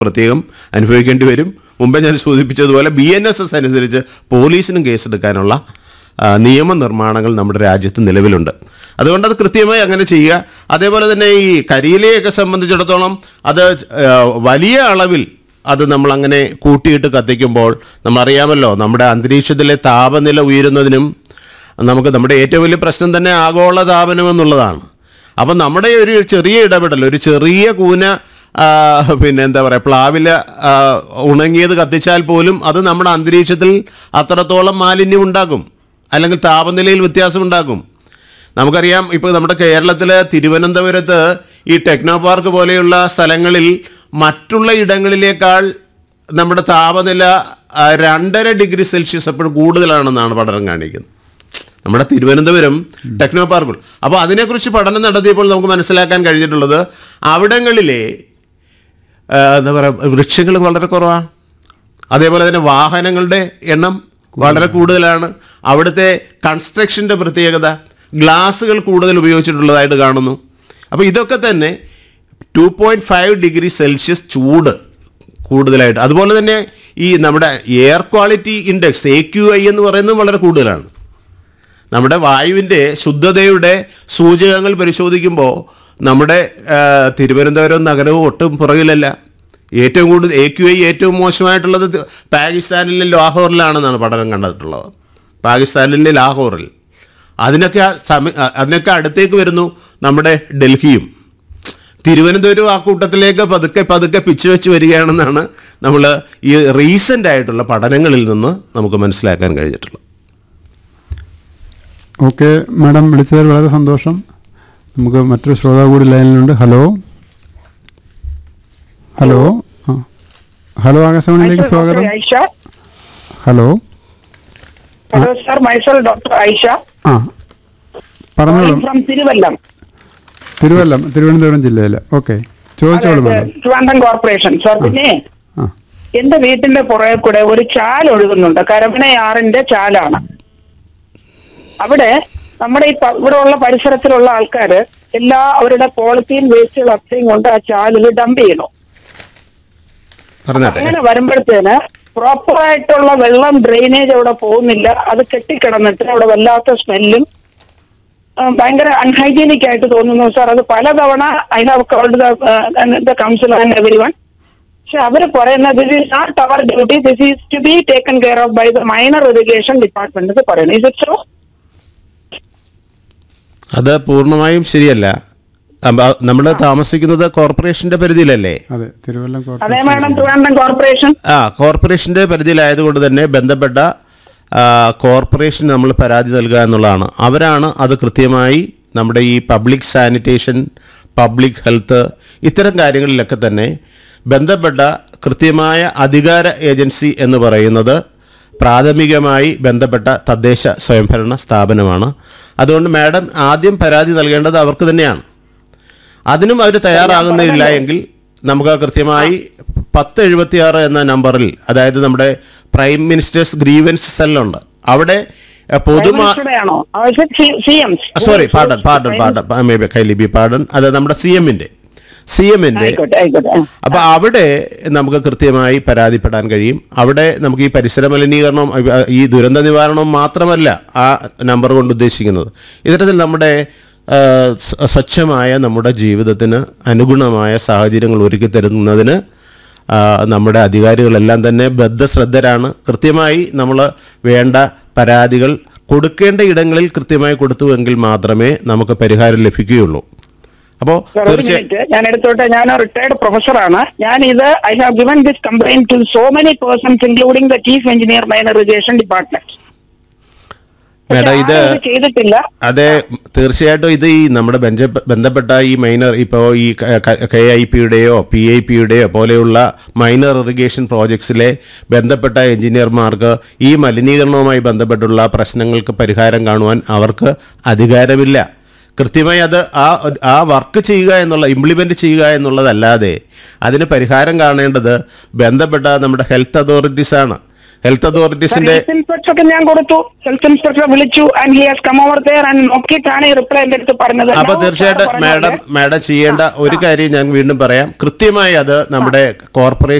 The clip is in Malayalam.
പ്രത്യേകം അനുഭവിക്കേണ്ടി വരും മുമ്പേ ഞാൻ സൂചിപ്പിച്ചതുപോലെ ബി എൻ എസ് എസ് അനുസരിച്ച് പോലീസിനും കേസെടുക്കാനുള്ള ആ, നിയമനിർമ്മാണങ്ങൾ നമ്മുടെ രാജ്യത്ത് നിലവിലുണ്ട് അതുകൊണ്ട് അത് കൃത്യമായി അങ്ങനെ ചെയ്യുക അതേപോലെ തന്നെ ഈ കരിയിലയൊക്കെ സംബന്ധിച്ചിടത്തോളം അത് ആ, വലിയ അളവിൽ അത് നമ്മൾ അങ്ങനെ കൂട്ടിയിട്ട് കത്തിക്കുമ്പോൾ നമ്മളറിയാമല്ലോ നമ്മുടെ അന്തരീക്ഷത്തിലെ താപനില ഉയരുന്നതിനും നമുക്ക് നമ്മുടെ ഏറ്റവും വലിയ പ്രശ്നം തന്നെ ആഗോള താപനം എന്നുള്ളതാണ് അപ്പം നമ്മുടെ ഒരു ചെറിയ ഇടപെടൽ ഒരു ചെറിയ കൂന ആ, പിന്നെ എന്താ പറയുക പ്ലാവില ആ, ഉണങ്ങിയത് കത്തിച്ചാൽ പോലും അത് നമ്മുടെ അന്തരീക്ഷത്തിൽ അത്രത്തോളം മാലിന്യം ഉണ്ടാക്കും അല്ലെങ്കിൽ താപനിലയിൽ വ്യത്യാസം ഉണ്ടാക്കും നമുക്കറിയാം ഇപ്പോൾ നമ്മുടെ കേരളത്തിൽ തിരുവനന്തപുരത്ത് ഈ ടെക്നോ പാർക്ക് പോലെയുള്ള സ്ഥലങ്ങളിൽ മറ്റുള്ള ഇടങ്ങളിലേക്കാൾ നമ്മുടെ താപനില ആ, രണ്ടര ഡിഗ്രി സെൽഷ്യസ് എപ്പോഴും കൂടുതലാണെന്നാണ് പഠനം കാണിക്കുന്നത് നമ്മുടെ തിരുവനന്തപുരം ടെക്നോ പാർക്കുകൾ അപ്പോൾ അതിനെക്കുറിച്ച് പഠനം നടത്തിയപ്പോൾ നമുക്ക് മനസ്സിലാക്കാൻ കഴിഞ്ഞിട്ടുള്ളത് അവിടങ്ങളിലെ ആ, എന്താ പറയുക വൃക്ഷങ്ങൾ വളരെ കുറവാണ് അതേപോലെ തന്നെ വാഹനങ്ങളുടെ എണ്ണം വളരെ കൂടുതലാണ് അവിടുത്തെ കൺസ്ട്രക്ഷൻ്റെ പ്രത്യേകത ഗ്ലാസുകൾ കൂടുതൽ ഉപയോഗിച്ചിട്ടുള്ളതായിട്ട് കാണുന്നു അപ്പോൾ ഇതൊക്കെ തന്നെ two point five degree Celsius ചൂട് കൂടുതലായിട്ട് അതുപോലെ തന്നെ ഈ നമ്മുടെ air quality index A Q I എന്ന് പറയുന്നത് വളരെ കൂടുതലാണ് നമ്മുടെ വായുവിൻ്റെ ശുദ്ധതയുടെ സൂചകങ്ങൾ പരിശോധിക്കുമ്പോൾ നമ്മുടെ ആ, തിരുവനന്തപുരം നഗരവും ഒട്ടും പുറകിലല്ല ഏറ്റവും കൂടുതൽ എ ക്യു ഐ ഏറ്റവും മോശമായിട്ടുള്ളത് തി- പാകിസ്ഥാനിലെ ലാഹോറിലാണെന്നാണ് പഠനം കണ്ടിട്ടുള്ളത് പാകിസ്ഥാനിലെ ലാഹോറിൽ അതിനൊക്കെ ആ സമയ അ- അതിനൊക്കെ അടുത്തേക്ക് വരുന്നു നമ്മുടെ ഡൽഹിയും തിരുവനന്തപുരം ആ കൂട്ടത്തിലേക്ക് പതുക്കെ പതുക്കെ പിച്ച് വെച്ച് വരികയാണെന്നാണ് നമ്മൾ ഈ റീസെൻ്റ് ആയിട്ടുള്ള പഠനങ്ങളിൽ നിന്ന് നമുക്ക് മനസ്സിലാക്കാൻ കഴിഞ്ഞിട്ടുള്ളത് ഓക്കെ മാഡം വിളിച്ചതിൽ വളരെ സന്തോഷം നമുക്ക് മറ്റൊരു ശ്രോതാവ് കൂടി ലൈനിലുണ്ട് ഹലോ ഹലോ ആ ഹലോ ആകാശവാണിയിലേക്ക് സ്വാഗതം ഐഷ ഹലോ ഹലോ സർ മൈസൽ ഡോക്ടർ ഐഷ ആ പറഞ്ഞോളൂ ഫ്രം തിരുവല്ലം തിരുവല്ലം തിരുവനന്തപുരം ജില്ലയിൽ ഓക്കെ ചോദിച്ചോളൂ മാഡം ട്രിവാൻഡ്രം കോർപ്പറേഷൻ സർ പിന്നെ ആ എന്റെ വീട്ടിന്റെ പുറകെ കൂടെ ഒരു ചാൽ ഒഴുകുന്നുണ്ട് കരമനയാറിന്റെ ചാലാണ് അവിടെ നമ്മുടെ ഈ പ- ഇവിടെ ഉള്ള പരിസരത്തിലുള്ള ആൾക്കാര് എല്ലാ അവരുടെ പോളിത്തീൻ വേസ്റ്റുകൾ അത്രയും കൊണ്ട് ആ ചാലിൽ ഡംപ് ചെയ്യണു പറഞ്ഞാട്ടെ അങ്ങനെ വരുമ്പോഴത്തേന് പ്രോപ്പർ ആയിട്ടുള്ള വെള്ളം ഡ്രെയിനേജ് അവിടെ പോകുന്നില്ല അത് കെട്ടിക്കിടന്നിട്ട് അവിടെ വല്ലാത്ത സ്മെല്ലും ഭയങ്കര അൺഹൈജീനിക് ആയിട്ട് തോന്നുന്നു സാർ അത് പലതവണ I have called the council and everyone പക്ഷെ അവര് പറയുന്നത് this is not our duty this is to be taken care of by the minor irrigation department പറയുന്നത് ഇസ് ഇറ്റ് സോ അത് പൂർണ്ണമായും ശരിയല്ല നമ്മൾ താമസിക്കുന്നത് കോർപ്പറേഷന്റെ പരിധിയിലല്ലേ അതെ തിരുവല്ലം അതേ കോർപ്പറേഷൻ മാഡം ട്രിവാൻഡ്രം കോർപ്പറേഷൻ ആ കോർപ്പറേഷന്റെ പരിധിയിലായതുകൊണ്ട് തന്നെ ബന്ധപ്പെട്ട ആ, കോർപ്പറേഷൻ നമ്മൾ പരാതി നൽകുക എന്നുള്ളതാണ് അവരാണ് അത് കൃത്യമായി നമ്മുടെ ഈ പബ്ലിക് സാനിറ്റേഷൻ പബ്ലിക് ഹെൽത്ത് ഇത്തരം കാര്യങ്ങളിലൊക്കെ തന്നെ ബന്ധപ്പെട്ട കൃത്യമായ അധികാര ഏജൻസി എന്ന് പറയുന്നത് പ്രാഥമികമായി ബന്ധപ്പെട്ട തദ്ദേശ സ്വയംഭരണ സ്ഥാപനമാണ് അതുകൊണ്ട് മാഡം ആദ്യം പരാതി നൽകേണ്ടത് അവർക്ക് തന്നെയാണ് അതിനും അവർ തയ്യാറാകുന്നില്ല എങ്കിൽ നമുക്ക് കൃത്യമായി പത്ത് എഴുപത്തി ആറ് എന്ന നമ്പറിൽ അതായത് നമ്മുടെ പ്രൈം മിനിസ്റ്റേഴ്സ് ഗ്രീവൻസ് സെല്ലുണ്ട് അവിടെ എഹ്, പൊതുമാ ആണോ C M sorry pardon pardon pardon may be കൈലി ബി പാർഡൻ അത് നമ്മുടെ സി എമ്മിൻ്റെ സി എമ്മിൻ്റെ ആയിക്കോട്ടെ ആയിക്കോട്ടെ ആ. അപ്പൊ അവിടെ നമുക്ക് കൃത്യമായി പരാതിപ്പെടാൻ കഴിയും അവിടെ നമുക്ക് ഈ പരിസര മലിനീകരണം അഹ് ഈ ദുരന്ത നിവാരണം മാത്രമല്ല ആ നമ്പർ കൊണ്ട് ഉദ്ദേശിക്കുന്നത് ഇത്തരത്തിൽ നമ്മുടെ ആ, സ- സ്വച്ഛമായ നമ്മുടെ ജീവിതത്തിന് അനുഗുണമായ സാഹചര്യങ്ങൾ ഒരുക്കി തരുന്നതിന് ആ, നമ്മുടെ അധികാരികളെല്ലാം തന്നെ ബദ്ധശ്രദ്ധരാണ് കൃത്യമായി നമ്മൾ വേണ്ട പരാതികൾ കൊടുക്കേണ്ട ഇടങ്ങളിൽ കൃത്യമായി കൊടുത്തുവെങ്കിൽ മാത്രമേ നമുക്ക് പരിഹാരം ലഭിക്കുകയുള്ളൂ അപ്പോൾ Sir, ഒരു തീർച്ചയായും minute. ഞാൻ എടുത്തോട്ടെ ഞാൻ റിട്ടയർഡ് പ്രൊഫസറാണ് ഞാൻ ഇത് I have given this complaint to so many persons including the chief engineer minor irrigation department madam ഇത് ചെയ്തിട്ടില്ല അതെ തീർച്ചയായിട്ടും ഇത് ഈ നമ്മുടെ ബെഞ്ച ബന്ധപ്പെട്ട ഈ മൈനർ ഇപ്പോൾ ഈ കെ ഐ പിയുടെയോ പി ഐ പിയുടെയോ പോലെയുള്ള മൈനർ ഇറിഗേഷൻ പ്രോജക്ട്സിലെ ബന്ധപ്പെട്ട എഞ്ചിനീയർമാർക്ക് ഈ മലിനീകരണവുമായി ബന്ധപ്പെട്ടുള്ള പ്രശ്നങ്ങൾക്ക് പരിഹാരം കാണുവാൻ അവർക്ക് അധികാരമില്ല കൃത്യമായി അത് ആ ആ വർക്ക് ചെയ്യുക എന്നുള്ള ഇംപ്ലിമെൻ്റ് ചെയ്യുക എന്നുള്ളതല്ലാതെ അതിന് പരിഹാരം കാണേണ്ടത് ബന്ധപ്പെട്ട നമ്മുടെ ഹെൽത്ത് അതോറിറ്റീസാണ് ഹെൽത്ത് അതോറിറ്റീസിന്റെ ഹെൽത്ത് ഇൻസ്പെക്ടർക്ക് ഞാൻ കൊടുത്തു ഹെൽത്ത് ഇൻസ്പെക്ടറെ വിളിച്ചു and he has come over there and നോക്കിയിട്ടാണ് ഈ റിപ്ലൈ എന്റെ അടുത്ത് പറഞ്ഞത് അപ്പൊ No, തീർച്ചയായിട്ടും sir പറഞ്ഞ മാഡം പോലെ. മാഡം ചെയ്യേണ്ട ഒരു കാര്യം ഞാൻ വീണ്ടും പറയാം കൃത്യമായി അത് നമ്മുടെ കോർപ്പറേഷൻ